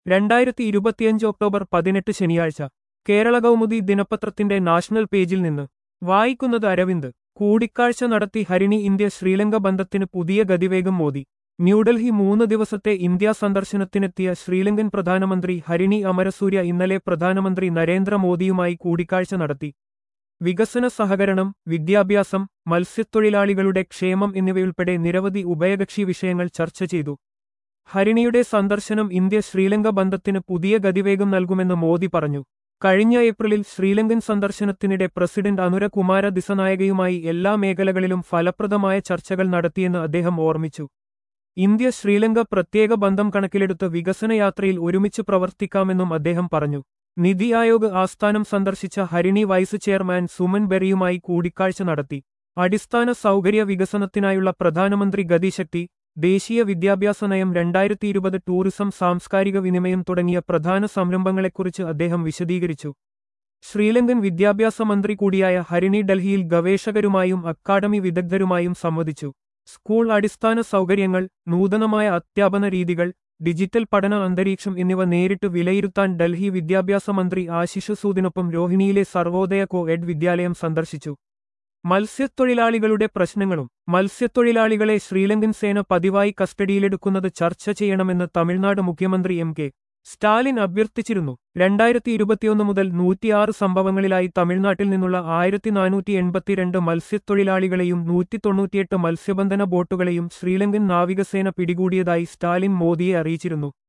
രണ്ടായിരത്തി ഇരുപത്തിയഞ്ച് ഒക്ടോബർ പതിനെട്ട് ശനിയാഴ്ച കേരള കൗമുദി ദിനപത്രത്തിന്റെ നാഷണൽ പേജിൽ നിന്ന് വായിക്കുന്നത് അരവിന്ദ് കൂടിക്കാഴ്ച നടത്തി ഹരിണി ഇന്ത്യ ശ്രീലങ്ക ബന്ധത്തിന് പുതിയ ഗതിവേഗം മോദി ന്യൂഡൽഹി മൂന്ന് ദിവസത്തെ ഇന്ത്യാ സന്ദർശനത്തിനെത്തിയ ശ്രീലങ്കൻ പ്രധാനമന്ത്രി ഹരിണി അമരസൂര്യ ഇന്നലെ പ്രധാനമന്ത്രി നരേന്ദ്രമോദിയുമായി കൂടിക്കാഴ്ച നടത്തി വികസന സഹകരണം വിദ്യാഭ്യാസം മത്സ്യത്തൊഴിലാളികളുടെ ക്ഷേമം എന്നിവയുൾപ്പെടെ നിരവധി ഉഭയകക്ഷി വിഷയങ്ങൾ ചർച്ച ചെയ്തു ഹരിണിയുടെ സന്ദർശനം ഇന്ത്യ ശ്രീലങ്ക ബന്ധത്തിന് പുതിയ ഗതിവേഗം നൽകുമെന്ന് മോദി പറഞ്ഞു കഴിഞ്ഞ ഏപ്രിലിൽ ശ്രീലങ്കൻ സന്ദർശനത്തിനിടെ പ്രസിഡന്റ് അനുര കുമാര ദിസനായകയുമായി എല്ലാ മേഖലകളിലും ഫലപ്രദമായ ചർച്ചകൾ നടത്തിയെന്ന് അദ്ദേഹം ഓർമ്മിച്ചു ഇന്ത്യ ശ്രീലങ്ക പ്രത്യേക ബന്ധം കണക്കിലെടുത്ത് വികസന യാത്രയിൽ ഒരുമിച്ച് പ്രവർത്തിക്കാമെന്നും അദ്ദേഹം പറഞ്ഞു നിതി ആയോഗ് ആസ്ഥാനം സന്ദർശിച്ച ഹരിണി വൈസ് ചെയർമാൻ സുമൻ ബെറിയുമായി കൂടിക്കാഴ്ച നടത്തി അടിസ്ഥാന സൗകര്യ വികസനത്തിനായുള്ള പ്രധാനമന്ത്രി ഗതിശക്തി ദേശീയ വിദ്യാഭ്യാസ നയം രണ്ടായിരത്തി ഇരുപത് ടൂറിസം സാംസ്കാരിക വിനിമയം തുടങ്ങിയ പ്രധാന സംരംഭങ്ങളെക്കുറിച്ച് അദ്ദേഹം വിശദീകരിച്ചു ശ്രീലങ്കൻ വിദ്യാഭ്യാസ മന്ത്രി കൂടിയായ ഹരിണി ഡൽഹിയിൽ ഗവേഷകരുമായും അക്കാദമി വിദഗ്ധരുമായും സംവദിച്ചു സ്കൂൾ അടിസ്ഥാന സൗകര്യങ്ങൾ നൂതനമായ അധ്യാപന രീതികൾ ഡിജിറ്റൽ പഠന അന്തരീക്ഷം എന്നിവ നേരിട്ട് വിലയിരുത്താൻ ഡൽഹി വിദ്യാഭ്യാസ മന്ത്രി ആശിഷ് സൂദിനൊപ്പം രോഹിണിയിലെ സർവോദയ കോ എഡ് വിദ്യാലയം സന്ദർശിച്ചു മത്സ്യത്തൊഴിലാളികളുടെ പ്രശ്നങ്ങളും മത്സ്യത്തൊഴിലാളികളെ ശ്രീലങ്കൻ സേന പതിവായി കസ്റ്റഡിയിലെടുക്കുന്നത് ചർച്ച ചെയ്യണമെന്ന് തമിഴ്നാട് മുഖ്യമന്ത്രി എം കെ സ്റ്റാലിൻ അഭ്യർത്ഥിച്ചിരുന്നു രണ്ടായിരത്തി ഇരുപത്തിയൊന്ന് മുതൽ നൂറ്റിയാറ് സംഭവങ്ങളിലായി തമിഴ്നാട്ടിൽ നിന്നുള്ള ആയിരത്തി നാനൂറ്റി എൺപത്തിരണ്ട് മത്സ്യത്തൊഴിലാളികളെയും നൂറ്റി തൊണ്ണൂറ്റിയെട്ട് മത്സ്യബന്ധന ബോട്ടുകളെയും ശ്രീലങ്കൻ നാവികസേന പിടികൂടിയതായി സ്റ്റാലിൻ മോദിയെ അറിയിച്ചിരുന്നു